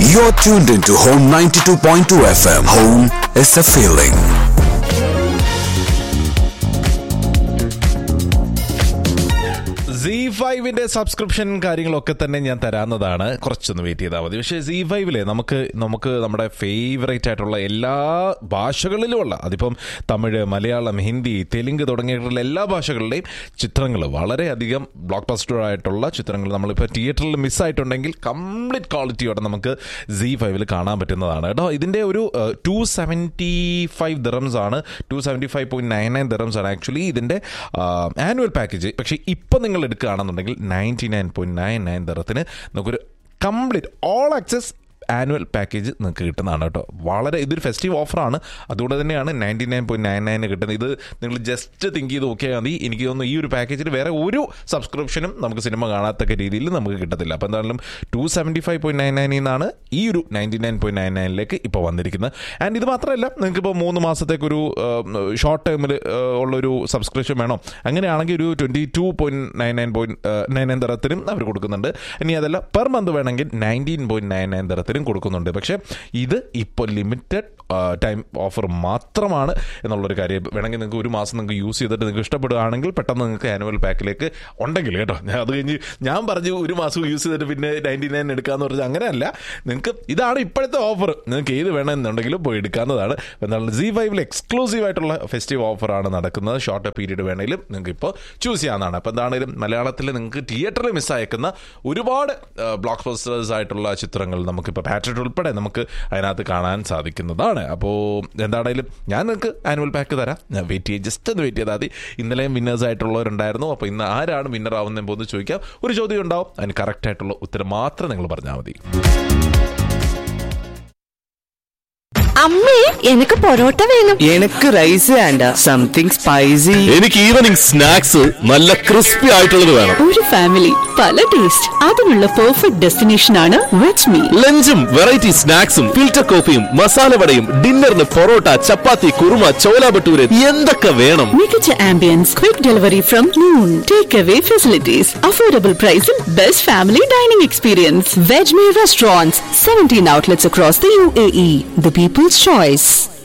You're tuned into Home 92.2 FM. Home is a feeling. C ഫൈവിന്റെ subscription കാര്യങ്ങളൊക്കെ തന്നെ ഞാൻ തരാവുന്നതാണ് കുറച്ചൊന്ന് വെയിറ്റ് ചെയ്താൽ മതി പക്ഷേ സി ഫൈവിലെ നമുക്ക് നമുക്ക് നമ്മുടെ ഫേവറേറ്റ് ആയിട്ടുള്ള എല്ലാ ഭാഷകളിലുമുള്ള അതിപ്പം തമിഴ് മലയാളം ഹിന്ദി തെലുങ്ക് തുടങ്ങിയിട്ടുള്ള എല്ലാ ഭാഷകളുടെയും ചിത്രങ്ങൾ വളരെയധികം ബ്ലോക്ക് ബസ്റ്റർ ആയിട്ടുള്ള ചിത്രങ്ങൾ നമ്മളിപ്പോൾ തിയേറ്ററിൽ മിസ്സായിട്ടുണ്ടെങ്കിൽ കംപ്ലീറ്റ് ക്വാളിറ്റിയോടെ നമുക്ക് സി ഫൈവിൽ കാണാൻ പറ്റുന്നതാണ് കേട്ടോ ഇതിൻ്റെ ഒരു ടു സെവൻറ്റി ഫൈവ് ദിറംസ് ആണ് two seventy five point nine nine dirhams ആണ് ആക്ച്വലി ഇതിൻ്റെ ആനുവൽ പാക്കേജ് പക്ഷേ ഇപ്പം നിങ്ങൾ എടുക്കുകയാണെന്നുണ്ടെങ്കിൽ ninety nine point nine nine ദിറത്തിന് നമുക്കൊരു complete all access annual package നിങ്ങൾക്ക് കിട്ടുന്നതാണ് കേട്ടോ വളരെ ഇതൊരു ഫെസ്റ്റീവ് ഓഫറാണ് അതുകൊണ്ട് തന്നെയാണ് ninety nine point nine nine കിട്ടുന്നത് ഇത് നിങ്ങൾ ജസ്റ്റ് തിങ്ക് ചെയ്ത് നോക്കിയാൽ മതി എനിക്ക് തോന്നുന്നു ഈ ഒരു പാക്കേജിൽ വേറെ ഒരു സബ്സ്ക്രിപ്ഷനും നമുക്ക് സിനിമ കാണാത്തക്ക രീതിയിൽ നമുക്ക് കിട്ടത്തില്ല അപ്പോൾ എന്തായാലും two seventy five point nine നയനിൽ നിന്നാണ് ഈ ഒരു നയൻറ്റി നയൻ പോയിന്റ് നയൻ നയനിലേക്ക് ഇപ്പോൾ വന്നിരിക്കുന്നത് ആൻഡ് ഇത് മാത്രമല്ല നിങ്ങൾക്ക് ഇപ്പോൾ മൂന്ന് മാസത്തേക്കൊരു ഷോർട്ട് ടൈമിൽ ഉള്ളൊരു സബ്സ്ക്രിപ്ഷൻ വേണം അങ്ങനെയാണെങ്കിൽ ഒരു twenty two point nine nine point nine nine തരത്തിനും അവർ കൊടുക്കുന്നുണ്ട് ഇനി അതല്ല പെർ മന്ത് വേണമെങ്കിൽ നയൻറ്റീൻ പോയിന്റ് നയൻ നയൻ തരത്തിനും കൊടുക്കുന്നുണ്ട് പക്ഷേ ഇത് ഇപ്പോൾ ലിമിറ്റഡ് ടൈം ഓഫർ മാത്രമാണ് എന്നുള്ളൊരു കാര്യം വേണമെങ്കിൽ നിങ്ങൾക്ക് ഒരു മാസം നിങ്ങൾക്ക് യൂസ് ചെയ്തിട്ട് നിങ്ങൾക്ക് ഇഷ്ടപ്പെടുകയാണെങ്കിൽ പെട്ടെന്ന് നിങ്ങൾക്ക് ആനുവൽ പാക്കിലേക്ക് ഉണ്ടെങ്കിൽ കേട്ടോ ഞാൻ അത് കഴിഞ്ഞ് ഞാൻ പറഞ്ഞു ഒരു മാസം യൂസ് ചെയ്തിട്ട് പിന്നെ നയൻറ്റി നയൻ എടുക്കാമെന്ന് പറഞ്ഞാൽ അങ്ങനെയല്ല നിങ്ങൾക്ക് ഇതാണ് ഇപ്പോഴത്തെ ഓഫർ നിങ്ങൾക്ക് ഏത് വേണമെന്നുണ്ടെങ്കിലും പോയി എടുക്കാവുന്നതാണ് എന്താണ് സി ഫൈവിൽ എക്സ്ക്ലൂസീവ് ആയിട്ടുള്ള ഫെസ്റ്റീവ് ഓഫറാണ് നടക്കുന്നത് ഷോർട്ട് പീരീഡ് വേണമെങ്കിലും നിങ്ങൾക്ക് ഇപ്പോൾ ചൂസ് ചെയ്യാവുന്നതാണ് അപ്പോൾ എന്താണെങ്കിലും മലയാളത്തിൽ നിങ്ങൾക്ക് തിയേറ്ററിൽ മിസ്സായേക്കുന്ന ഒരുപാട് ബ്ലോക്ക് ബസ്റ്റേഴ്സ് ആയിട്ടുള്ള ചിത്രങ്ങൾ നമുക്കിപ്പോൾ പാറ്റഡ് ഉൾപ്പെടെ നമുക്ക് അതിനകത്ത് കാണാൻ സാധിക്കുന്നതാണ് അപ്പോൾ എന്താണെങ്കിലും ഞാൻ നിങ്ങൾക്ക് ആനുവൽ പാക്ക് തരാം ഞാൻ വെയിറ്റ് ചെയ്ത് ജസ്റ്റ് ഒന്ന് വെയിറ്റ് ചെയ്താൽ മതി ഇന്നലെയും വിന്നേഴ്സ് ആയിട്ടുള്ളവരുണ്ടായിരുന്നു അപ്പോൾ ഇന്ന് ആരാണ് വിന്നർ ആവുന്നതെന്ന് പോന്ന് ചോദിക്കാം ഒരു ചോദ്യം ഉണ്ടാവും അതിന് കറക്റ്റ് ആയിട്ടുള്ള ഉത്തരം മാത്രം നിങ്ങൾ പറഞ്ഞാൽ മതി അമ്മേ എനിക്ക് പൊറോട്ട വേണം എനക്ക് റൈസ് വേണ്ട സംതിങ് സ്പൈസി എനിക്ക് ഈവനിങ് സ്നാക്സ് നല്ല ക്രിസ്പി ആയിട്ടുള്ളത് വേണം ഒരു ഫാമിലി പല ടേസ്റ്റ് അതിനുള്ള പെർഫെക്റ്റ് ഡെസ്റ്റിനേഷൻ ആണ് വെജ് മീ ലഞ്ചും വെറൈറ്റി സ്നാക്സും ഫിൽറ്റർ കോഫിയും മസാല വടയും ഡിന്നറിന് പൊറോട്ട ചപ്പാത്തി കുറുമ ചോല ഭട്ടൂര് എന്തൊക്കെ വേണം മികച്ച ambience quick delivery from non take away facilities affordable പ്രൈസിൽ best family dining experience veg me restaurants seventeen outlets across the UAE. The people's choice.